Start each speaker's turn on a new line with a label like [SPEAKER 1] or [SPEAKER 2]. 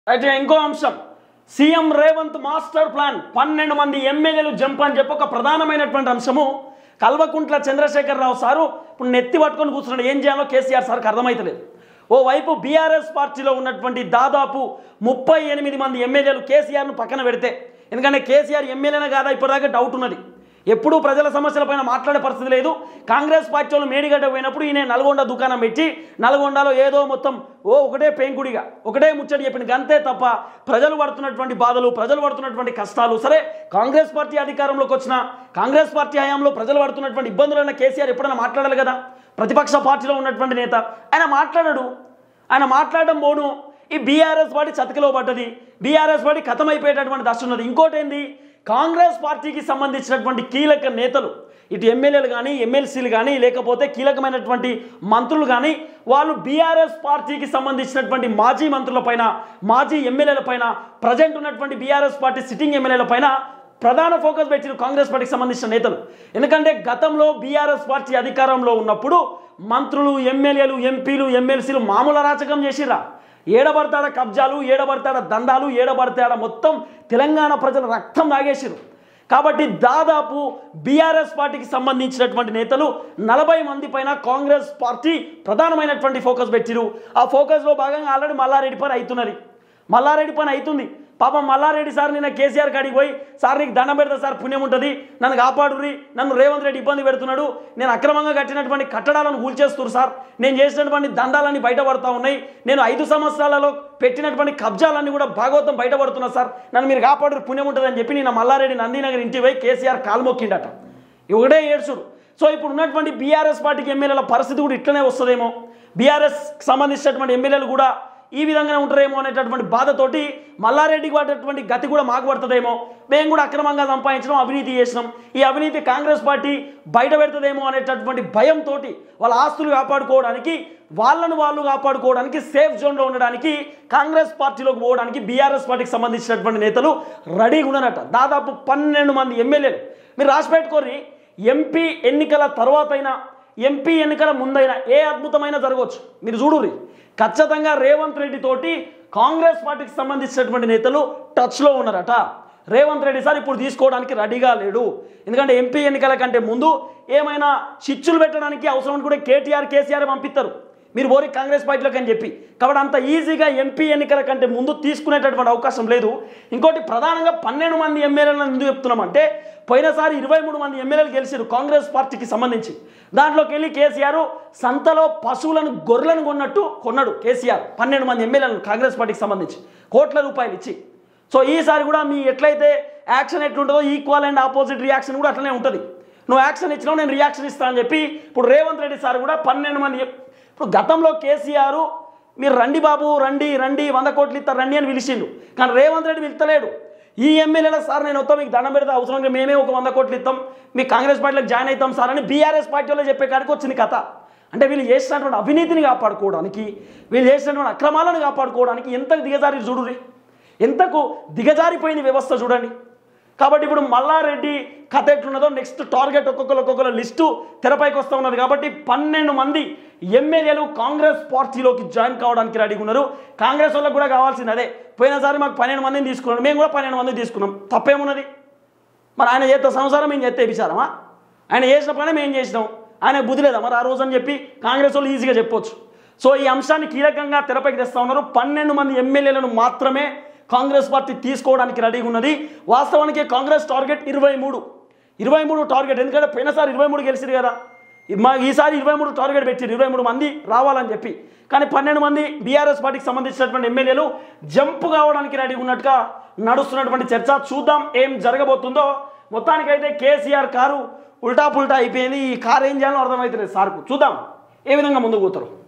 [SPEAKER 1] అయితే ఇంకో అంశం సీఎం రేవంత్ మాస్టర్ ప్లాన్ పన్నెండు మంది ఎమ్మెల్యేలు జంప్ అని చెప్పి ఒక ప్రధానమైనటువంటి అంశము కల్వకుంట్ల చంద్రశేఖరరావు సారు ఇప్పుడు నెత్తి పట్టుకొని కూర్చున్నాడు ఏం చేయాలో కేసీఆర్ సార్కి అర్థమైతలేదు ఓవైపు బీఆర్ఎస్ పార్టీలో ఉన్నటువంటి దాదాపు ముప్పై ఎనిమిది మంది ఎమ్మెల్యేలు కేసీఆర్ను పక్కన పెడితే ఎందుకంటే కేసీఆర్ ఎమ్మెల్యేనే కాదా ఇప్పటిదాకా డౌట్ ఉన్నది ఎప్పుడూ ప్రజల సమస్యలపైన మాట్లాడే పరిస్థితి లేదు కాంగ్రెస్ పార్టీ వాళ్ళు మేడిగడ్డ పోయినప్పుడు ఈయన నల్గొండ దుకాణం పెట్టి నల్గొండలో ఏదో మొత్తం ఓ ఒకటే పెంకుడిగా ఒకటే ముచ్చటి చెప్పింది అంతే తప్ప ప్రజలు పడుతున్నటువంటి బాధలు ప్రజలు పడుతున్నటువంటి కష్టాలు సరే కాంగ్రెస్ పార్టీ అధికారంలోకి వచ్చిన కాంగ్రెస్ పార్టీ హయాంలో ప్రజలు పడుతున్నటువంటి ఇబ్బందులైన కేసీఆర్ ఎప్పుడైనా మాట్లాడాలి కదా ప్రతిపక్ష పార్టీలో ఉన్నటువంటి నేత ఆయన మాట్లాడాడు ఆయన మాట్లాడడం పోను ఈ బీఆర్ఎస్ పార్టీ చతికిలో పడ్డది బీఆర్ఎస్ పార్టీ కథమైపోయేటటువంటి దశ ఉన్నది ఇంకోటి ఏంది కాంగ్రెస్ పార్టీకి సంబంధించినటువంటి కీలక నేతలు ఇటు ఎమ్మెల్యేలు కానీ ఎమ్మెల్సీలు కానీ లేకపోతే కీలకమైనటువంటి మంత్రులు కానీ వాళ్ళు బీఆర్ఎస్ పార్టీకి సంబంధించినటువంటి మాజీ మంత్రులపైన మాజీ ఎమ్మెల్యేలపైన ప్రజెంట్ ఉన్నటువంటి బీఆర్ఎస్ పార్టీ సిట్టింగ్ ఎమ్మెల్యేలపైన ప్రధాన ఫోకస్ పెట్టిన కాంగ్రెస్ పార్టీకి సంబంధించిన నేతలు ఎందుకంటే గతంలో బీఆర్ఎస్ పార్టీ అధికారంలో ఉన్నప్పుడు మంత్రులు ఎమ్మెల్యేలు ఎంపీలు ఎమ్మెల్సీలు మామూలు అరాచకం చేసిరా ఏడబడతాడ కబ్జాలు ఏడబడతాడ దందాలు ఏడబడతాడ మొత్తం తెలంగాణ ప్రజల రక్తం తాగేసిరు కాబట్టి దాదాపు బీఆర్ఎస్ పార్టీకి సంబంధించినటువంటి నేతలు నలభై మంది పైన కాంగ్రెస్ పార్టీ ప్రధానమైనటువంటి ఫోకస్ పెట్టిరు ఆ ఫోకస్లో భాగంగా ఆల్రెడీ మల్లారెడ్డి పని అవుతున్నది మల్లారెడ్డి పని అవుతుంది పాపం మల్లారెడ్డి సార్ నిన్న కేసీఆర్ కాడికి పోయి సార్ నీకు దండం పెడతా సార్ పుణ్యం ఉంటుంది నన్ను కాపాడురి నన్ను రేవంత్ రెడ్డి ఇబ్బంది పెడుతున్నాడు నేను అక్రమంగా కట్టినటువంటి కట్టడాలను కూల్చేస్తున్నారు సార్ నేను చేసినటువంటి దందాలన్నీ బయటపడతా ఉన్నాయి నేను ఐదు సంవత్సరాలలో పెట్టినటువంటి కబ్జాలన్నీ కూడా భాగవతం బయటపడుతున్నా సార్ నన్ను మీరు కాపాడు పుణ్యం ఉంటుందని చెప్పి నేను మల్లారెడ్డి నందినగర్ ఇంటి పోయి కేసీఆర్ కాల్మొక్కిండట ఒకటే ఏడ్చుడు సో ఇప్పుడు ఉన్నటువంటి బీఆర్ఎస్ పార్టీకి ఎమ్మెల్యేల పరిస్థితి కూడా ఇట్లనే వస్తుందేమో బీఆర్ఎస్ సంబంధించినటువంటి ఎమ్మెల్యేలు కూడా ఈ విధంగానే ఉంటారేమో అనేటటువంటి బాధతోటి మల్లారెడ్డికి పడేటువంటి గతి కూడా మాకు పడుతుందేమో మేము కూడా అక్రమంగా సంపాదించడం అవినీతి చేసినాం ఈ అవినీతి కాంగ్రెస్ పార్టీ బయట పెడుతుందేమో అనేటటువంటి భయంతో వాళ్ళ ఆస్తులు కాపాడుకోవడానికి వాళ్ళను వాళ్ళు కాపాడుకోవడానికి సేఫ్ జోన్లో ఉండడానికి కాంగ్రెస్ పార్టీలోకి పోవడానికి బీఆర్ఎస్ పార్టీకి సంబంధించినటువంటి నేతలు రెడీగా ఉన్నారట దాదాపు పన్నెండు మంది ఎమ్మెల్యేలు మీరు రాసి పెట్టుకోరి ఎంపీ ఎన్నికల తర్వాతైనా ఎంపీ ఎన్నికల ముందైనా ఏ అద్భుతమైన జరగవచ్చు మీరు చూడుర్రి ఖచ్చితంగా రేవంత్ రెడ్డి తోటి కాంగ్రెస్ పార్టీకి సంబంధించినటువంటి నేతలు టచ్లో ఉన్నారట రేవంత్ రెడ్డి సార్ ఇప్పుడు తీసుకోవడానికి రెడీగా లేడు ఎందుకంటే ఎంపీ ఎన్నికల కంటే ముందు ఏమైనా చిచ్చులు పెట్టడానికి అవసరం కూడా కేటీఆర్ కేసీఆర్ పంపిస్తారు మీరు ఓరి కాంగ్రెస్ పార్టీలోకి అని చెప్పి కాబట్టి అంత ఈజీగా ఎంపీ ఎన్నికల కంటే ముందు తీసుకునేటటువంటి అవకాశం లేదు ఇంకోటి ప్రధానంగా పన్నెండు మంది ఎమ్మెల్యేలను ఎందుకు చెప్తున్నామంటే పోయినసారి ఇరవై మూడు మంది ఎమ్మెల్యేలు గెలిచారు కాంగ్రెస్ పార్టీకి సంబంధించి దాంట్లోకి వెళ్ళి కేసీఆర్ సంతలో పశువులను గొర్రెలను కొన్నట్టు కొన్నాడు కేసీఆర్ పన్నెండు మంది ఎమ్మెల్యేలను కాంగ్రెస్ పార్టీకి సంబంధించి కోట్ల రూపాయలు ఇచ్చి సో ఈసారి కూడా మీ ఎట్లయితే యాక్షన్ ఎట్లుంటుందో ఈక్వల్ అండ్ ఆపోజిట్ రియాక్షన్ కూడా అట్లనే ఉంటుంది నువ్వు యాక్షన్ ఇచ్చినావు నేను రియాక్షన్ ఇస్తాను అని చెప్పి ఇప్పుడు రేవంత్ రెడ్డి సార్ కూడా పన్నెండు మంది ఇప్పుడు గతంలో కేసీఆర్ మీరు రండి బాబు రండి రండి వంద కోట్లు ఇస్తారు రండి అని పిలిచిండు కానీ రేవంత్ రెడ్డి పిలుస్తలేడు ఈ ఎమ్మెల్యేల సార్ నేను వస్తాం మీకు దండం పెడితే అవసరంగా మేమే ఒక వంద కోట్లు ఇస్తాం మీ కాంగ్రెస్ పార్టీలోకి జాయిన్ అవుతాం సార్ అని బీఆర్ఎస్ పార్టీ వాళ్ళు చెప్పే కాడికి వచ్చింది కథ అంటే వీళ్ళు చేసినటువంటి అవినీతిని కాపాడుకోవడానికి వీళ్ళు చేసినటువంటి అక్రమాలను కాపాడుకోవడానికి ఎంత దిగజారి చూడురి ఎంతకు దిగజారిపోయింది వ్యవస్థ చూడండి కాబట్టి ఇప్పుడు మల్లారెడ్డి కథ ఎట్లున్నదో నెక్స్ట్ టార్గెట్ ఒక్కొక్కరు ఒక్కొక్కరు లిస్టు తెరపైకి వస్తూ ఉన్నది కాబట్టి పన్నెండు మంది ఎమ్మెల్యేలు కాంగ్రెస్ పార్టీలోకి జాయిన్ కావడానికి రెడీగా ఉన్నారు కాంగ్రెస్ వాళ్ళకి కూడా కావాల్సింది అదే పోయినసారి మాకు పన్నెండు మందిని తీసుకున్నాం మేము కూడా పన్నెండు మందిని తీసుకున్నాం తప్పేమున్నది మరి ఆయన చేస్తే సంసారం మేము చేస్తే విచారమా ఆయన చేసిన పని మేము చేసినాం ఆయన బుద్ధి లేదా మరి ఆ రోజు అని చెప్పి కాంగ్రెస్ వాళ్ళు ఈజీగా చెప్పొచ్చు సో ఈ అంశాన్ని కీలకంగా తెరపైకి తెస్తా ఉన్నారు పన్నెండు మంది ఎమ్మెల్యేలను మాత్రమే కాంగ్రెస్ పార్టీ తీసుకోవడానికి రెడీగా ఉన్నది వాస్తవానికి కాంగ్రెస్ టార్గెట్ ఇరవై మూడు ఇరవై మూడు టార్గెట్ ఎందుకంటే పోయినసారి ఇరవై మూడు గెలిచింది కదా మా ఈసారి ఇరవై మూడు టార్గెట్ పెట్టారు ఇరవై మూడు మంది రావాలని చెప్పి కానీ పన్నెండు మంది బీఆర్ఎస్ పార్టీకి సంబంధించినటువంటి ఎమ్మెల్యేలు జంప్ కావడానికి రెడీ ఉన్నట్టుగా నడుస్తున్నటువంటి చర్చ చూద్దాం ఏం జరగబోతుందో మొత్తానికైతే కేసీఆర్ కారు ఉల్టా పుల్టా అయిపోయింది ఈ కారు ఏం చేయాలో అర్థమవుతుంది సార్కు చూద్దాం ఏ విధంగా ముందుకు పోతారు